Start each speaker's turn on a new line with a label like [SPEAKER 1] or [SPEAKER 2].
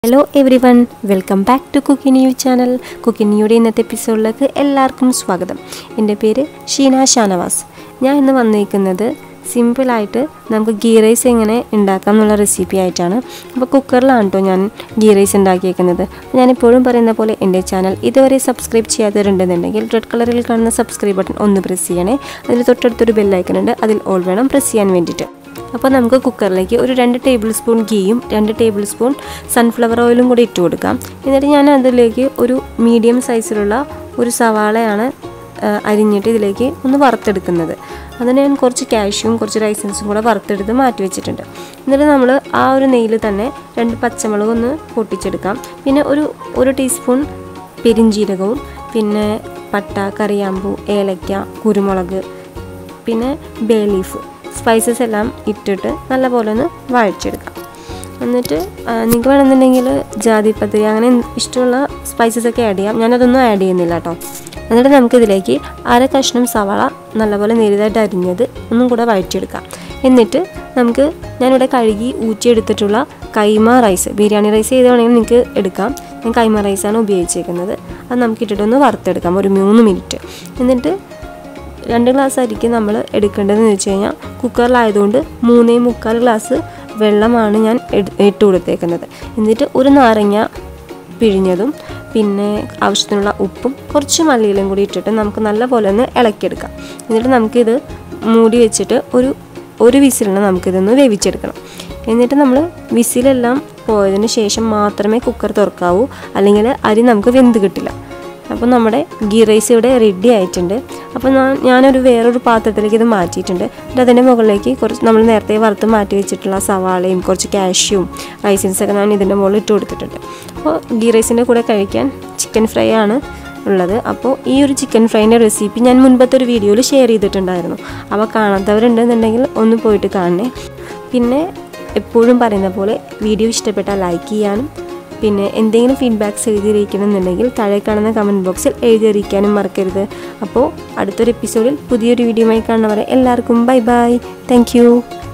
[SPEAKER 1] hello everyone welcome back to cooking new channel cooking ന്യൂയുടെ ഇന്നത്തെ എപ്പിസോഡിലേക്ക് എല്ലാവർക്കും സ്വാഗതം എൻ്റെ പേര് ഷീന ഷാനവാസ് ഞാൻ ഇന്ന് വന്നിരിക്കുന്നത് സിമ്പിളായിട്ട് നമുക്ക് ഗീ റൈസ് എങ്ങനെ ഉണ്ടാക്കാം എന്നുള്ള റെസിപ്പി ആയിട്ടാണ് അപ്പോൾ കുക്കറിലാണ് കേട്ടോ ഞാൻ ഗീ റൈസ് ഉണ്ടാക്കിയേക്കുന്നത് ഞാൻ എപ്പോഴും പറയുന്ന പോലെ എൻ്റെ ചാനൽ ഇതുവരെ സബ്സ്ക്രൈബ് ചെയ്യാത്തവരുണ്ടെന്നുണ്ടെങ്കിൽ റെഡ് കളറിൽ കാണുന്ന സബ്സ്ക്രൈബ് ബട്ടൺ ഒന്ന് പ്രസ് ചെയ്യണേ അതിൽ തൊട്ടടുത്തൊരു ബെല്ലൈക്കൺ ഉണ്ട് അതിൽ ഓൾ വേണം പ്രസ് ചെയ്യാൻ വേണ്ടിയിട്ട് അപ്പോൾ നമുക്ക് കുക്കറിലേക്ക് ഒരു രണ്ട് ടേബിൾ സ്പൂൺ ഗീയും രണ്ട് ടേബിൾ സ്പൂൺ സൺഫ്ലവർ ഓയിലും കൂടി ഇട്ട് കൊടുക്കാം എന്നിട്ട് ഞാൻ അതിലേക്ക് ഒരു മീഡിയം സൈസിലുള്ള ഒരു സവാളയാണ് ആ, അരിഞ്ഞിട്ട് ഇതിലേക്ക് ഒന്ന് വറുത്തെടുക്കുന്നത് അതിന് ഞാൻ കുറച്ച് കാഷ്യും കുറച്ച് റൈസൻസും കൂടെ വറുത്തെടുത്ത് മാറ്റി വെച്ചിട്ടുണ്ട് എന്നിട്ട് നമ്മൾ ആ ഒരു നെയ്യിൽ തന്നെ രണ്ട് പച്ചമുളക് ഒന്ന് പൊട്ടിച്ചെടുക്കാം പിന്നെ ഒരു ഒരു ടീസ്പൂൺ പെരിഞ്ജീരകവും പിന്നെ പട്ട കറിയാമ്പൂ ഏലക്ക കുരുമുളക് പിന്നെ ബേ ലീഫ് സ്പൈസസ് എല്ലാം ഇട്ടിട്ട് നല്ലപോലെ ഒന്ന് വഴച്ചെടുക്കാം എന്നിട്ട് ആ, നിങ്ങൾക്ക് വേണമെന്നുണ്ടെങ്കിൽ ജാതിപത്രി അങ്ങനെ ഇഷ്ടമുള്ള സ്പൈസസ് ഒക്കെ ആഡ് ചെയ്യാം ഞാനതൊന്നും ആഡ് ചെയ്യുന്നില്ല കേട്ടോ എന്നിട്ട് നമുക്കിതിലേക്ക് അര കഷ്ണം സവാള നല്ലപോലെ നേരിയതായിട്ട് അരിഞ്ഞത് ഒന്നും കൂടെ വഴറ്റിയെടുക്കാം എന്നിട്ട് നമുക്ക് ഞാനിവിടെ കഴുകി ഊറ്റിയെടുത്തിട്ടുള്ള കൈമ റൈസ് ബിരിയാണി റൈസ് ചെയ്ത് വേണമെങ്കിൽ നിങ്ങൾക്ക് എടുക്കാം ഞാൻ കൈമ റൈസാണ് ഉപയോഗിച്ചേക്കുന്നത് അത് നമുക്ക് ഇട്ടിട്ടൊന്ന് വറുത്തെടുക്കാം ഒരു മൂന്ന് മിനിറ്റ് എന്നിട്ട് രണ്ട് ഗ്ലാസ് അരിക്ക് നമ്മൾ എടുക്കേണ്ടതെന്ന് വെച്ച് കഴിഞ്ഞാൽ കുക്കറിലായതുകൊണ്ട് മൂന്നേ മുക്കാൽ ഗ്ലാസ് വെള്ളമാണ് ഞാൻ എട്- ഇട്ട് കൊടുത്തേക്കുന്നത് എന്നിട്ട് ഒരു നാരങ്ങ പിഴിഞ്ഞതും പിന്നെ ആവശ്യത്തിനുള്ള ഉപ്പും കുറച്ച് മല്ലിയിലും കൂടി ഇട്ടിട്ട് നമുക്ക് നല്ലപോലെ ഒന്ന് ഇളക്കിയെടുക്കാം എന്നിട്ട് നമുക്കിത് മൂടി വെച്ചിട്ട് ഒരു ഒരു വിസിലിന് നമുക്കിതൊന്ന് വേവിച്ചെടുക്കണം എന്നിട്ട് നമ്മൾ വിസിലെല്ലാം പോയതിന് ശേഷം മാത്രമേ കുക്കർ തുറക്കാവൂ അല്ലെങ്കിൽ അരി നമുക്ക് വെന്ത് കിട്ടില്ല അപ്പോൾ നമ്മുടെ ഗീ റൈസ് ഇവിടെ റെഡി ആയിട്ടുണ്ട് അപ്പോൾ ഞാൻ ഞാനൊരു വേറൊരു പാത്രത്തിലേക്ക് ഇത് മാറ്റിയിട്ടുണ്ട് എന്നിട്ട് അതിൻ്റെ മുകളിലേക്ക് കുറച്ച് നമ്മൾ നേരത്തെ വറുത്ത് മാറ്റി വെച്ചിട്ടുള്ള സവാളയും കുറച്ച് കാഷ്യും റൈസിൻസൊക്കെ ഞാൻ ഇതിൻ്റെ മുകളിൽ ഇട്ട് കൊടുത്തിട്ടുണ്ട് അപ്പോൾ ഗീ റൈസിൻ്റെ കൂടെ കഴിക്കാൻ ചിക്കൻ ഫ്രൈ ആണ് ഉള്ളത് അപ്പോൾ ഈ ഒരു ചിക്കൻ ഫ്രൈൻ്റെ റെസിപ്പി ഞാൻ മുൻപത്തെ ഒരു വീഡിയോയിൽ ഷെയർ ചെയ്തിട്ടുണ്ടായിരുന്നു അപ്പോൾ കാണാത്തവരുണ്ടെന്നുണ്ടെങ്കിൽ ഒന്ന് പോയിട്ട് കാണണേ പിന്നെ എപ്പോഴും പറയുന്ന പോലെ വീഡിയോ ഇഷ്ടപ്പെട്ടാൽ ലൈക്ക് ചെയ്യാനും പിന്നെ എന്തെങ്കിലും ഫീഡ്ബാക്ക്സ് എഴുതിയിരിക്കണമെന്നുണ്ടെങ്കിൽ താഴെ കാണുന്ന കമൻറ്റ് ബോക്സിൽ എഴുതിയിരിക്കാനും മറക്കരുത് അപ്പോൾ അടുത്തൊരു എപ്പിസോഡിൽ പുതിയൊരു വീഡിയോയുമായി കാണുന്നവരെ എല്ലാവർക്കും ബൈ ബൈ താങ്ക്